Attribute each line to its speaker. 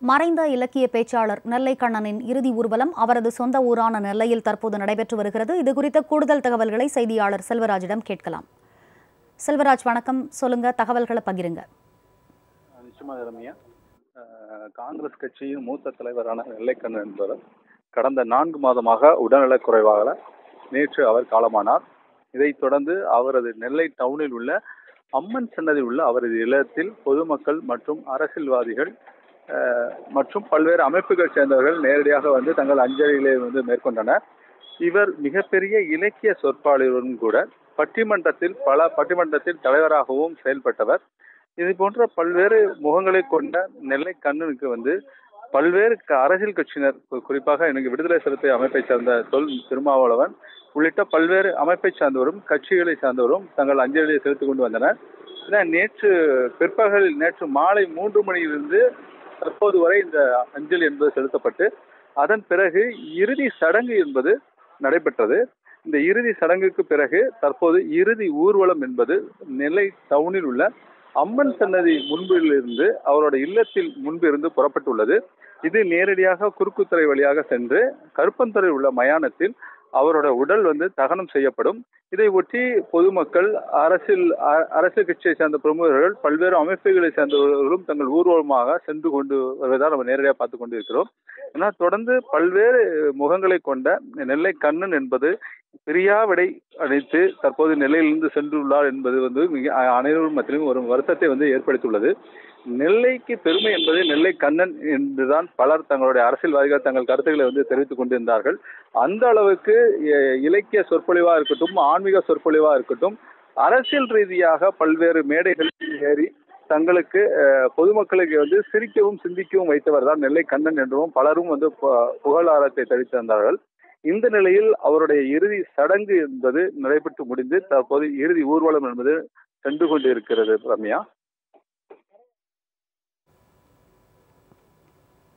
Speaker 1: மறைந்த இலக்கிய பேச்சாளர் நெல்லை கண்ணனின் இறுதி ஊர்வலம் அவரது சொந்த ஊரான நெல்லையில் தற்போது நடைபெற்று வருகிறது இது குறித்த கூடுதல் தகவல்களை செய்தியாளர் செல்வராஜிடம் கேட்கலாம் செல்வராஜ் வணக்கம் சொல்லுங்க தகவல்களை பகிருங்க
Speaker 2: நிச்சயமாக ரம்யா அஹ், காங்கிரஸ் கட்சியின் மூத்த தலைவரான நெல்லைக்கண்ணன் என்பவர் கடந்த நான்கு மாதமாக உடல்நலக் குறைவாக நேற்று அவர் காலமானார் இதைத் தொடர்ந்து அவரது நெல்லை டவுனில் உள்ள அம்மன் சன்னதியில் உள்ள அவரது இல்லத்தில் பொதுமக்கள் மற்றும் அரசியல்வாதிகள் அஹ், மற்றும் பல்வேறு அமைப்புகள் சேர்ந்தவர்கள் நேரடியாக வந்து தங்கள் அஞ்சலிகளை வந்து மேற்கொண்டனர் இவர் மிகப்பெரிய இலக்கிய சொற்பாளரும் கூட பட்டிமன்றத்தில் பல பட்டிமன்றத்தில் தலைவராகவும் செயல்பட்டவர் இது போன்ற பல்வேறு முகங்களை கொண்ட நெல்லை கண்ணனுக்கு வந்து பல்வேறு க- அரசியல் கட்சியினர் கு- குறிப்பாக எனக்கு விடுதலை சிறுத்தை அமைப்பை சேர்ந்த தொல் திருமாவளவன் உள்ளிட்ட பல்வேறு அமைப்பை சார்ந்தவரும் கட்சிகளை சார்ந்தவரும் தங்கள் அஞ்சலியை செலுத்திக் கொண்டு வந்தனர் ஏன்னா நேற்று பிற்பகல் நேற்று மாலை மூன்று மணியிலிருந்து தற்போது வரை இந்த அஞ்சலி என்பது செலுத்தப்பட்டு அதன் பிறகு இறுதி சடங்கு என்பது நடைபெற்றது இந்த இறுதி சடங்குக்கு பிறகு தற்போது இறுதி ஊர்வலம் என்பது நெல்லை டவுனில் உள்ள அம்மன் சன்னதி முன்பிலிருந்து அவரோட இல்லத்தில் முன்பிருந்து புறப்பட்டுள்ளது இது நேரடியாக குறுக்குத்துறை வழியாக சென்று கருப்பந்துறை உள்ள மயானத்தில் அவரோட உடல் வந்து தகனம் செய்யப்படும் இதை ஒட்டி பொதுமக்கள் அரசியல் அ- அரசியல் கட்சியை சேர்ந்த பிரமுகர்கள் பல்வேறு அமைப்புகளை சேர்ந்தவர்களும் தங்கள் ஊர்வலமாக சென்று கொண்டு வருவதை நம்ம நேரடியாக பார்த்து கொண்டு இருக்கிறோம் ஏன்னா தொடர்ந்து பல்வேறு முகங்களை கொண்ட நெல்லை கண்ணன் என்பது பிரியா விடை அடைத்து தற்போது நெல்லையிலிருந்து சென்றுள்ளார் என்பது வந்து மிக அ- அனைவரும் மத்தியிலும் ஒரு வருத்தத்தை வந்து ஏற்படுத்தியுள்ளது நெல்லைக்கு பெருமை என்பது நெல்லை கண்ணன் என்றுதான் பலர் தங்களுடைய அரசியல்வாதிகள் தங்கள் கருத்துக்களை வந்து தெரிவித்துக் கொண்டிருந்தார்கள் அந்த அளவுக்கு எ- இலக்கிய சொற்பொழிவா இருக்கட்டும் ஆன்மீக சொற்பொழிவா இருக்கட்டும் அரசியல் ரீதியாக பல்வேறு மேடைகளில் ஏறி தங்களுக்கு அஹ், பொதுமக்களுக்கு வந்து சிரிக்கவும் சிந்திக்கவும் வைத்தவர் தான் நெல்லை கண்ணன் என்றும் பலரும் வந்து பு- புகழாரத்தை தெரிவித்து வந்தார்கள் இந்த நிலையில் அவருடைய இறுதி சடங்கு என்பது நடைபெற்று முடிந்து தற்போது இறுதி ஊர்வலம் என்பது சென்று கொண்டிருக்கிறது ரம்யா